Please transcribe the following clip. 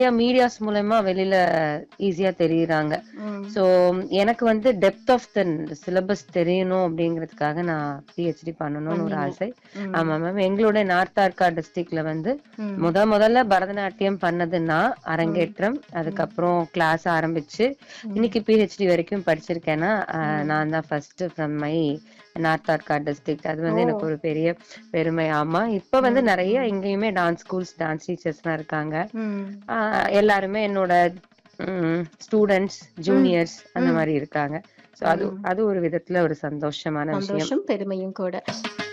Medias மூலமா வெளியில ஈஸியா தெரியுறாங்க ம். சோ எனக்கு வந்து டெப்த் ஆஃப் த சிலபஸ் தெரியணும் அப்படிங்கிறதுக்காக நான் பிஹெச்டி பண்ணணும்னு ஒரு ஆசை ம். ஆமா மேம் எங்களோட நார்த் ஆர்கா டிஸ்ட்ரிக்ட்ல வந்து ம். முத முதல்ல பரதநாட்டியம் பண்ணதுன்னா அரங்கேற்றம் அதுக்கப்புறம் கிளாஸ் ஆரம்பிச்சு இன்னைக்கு பிஹெச்டி வரைக்கும் படிச்சிருக்கேன்னா அஹ், நான் தான் first from my north Arcot district அது வந்து எனக்கு ஒரு பெரிய பெருமை ஆமா இப்ப வந்து நிறைய எங்கேயுமே டான்ஸ் ஸ்கூல்ஸ் டான்ஸ் டீச்சர்ஸ்லாம் இருக்காங்க ம். ஆஹ் எல்லாருமே என்னோட ஸ்டூடெண்ட்ஸ் ஜூனியர்ஸ் அந்த மாதிரி இருக்காங்க சோ அது அது ஒரு விதத்துல ஒரு சந்தோஷமான விஷயம் சந்தோஷம் பெருமையும் கூட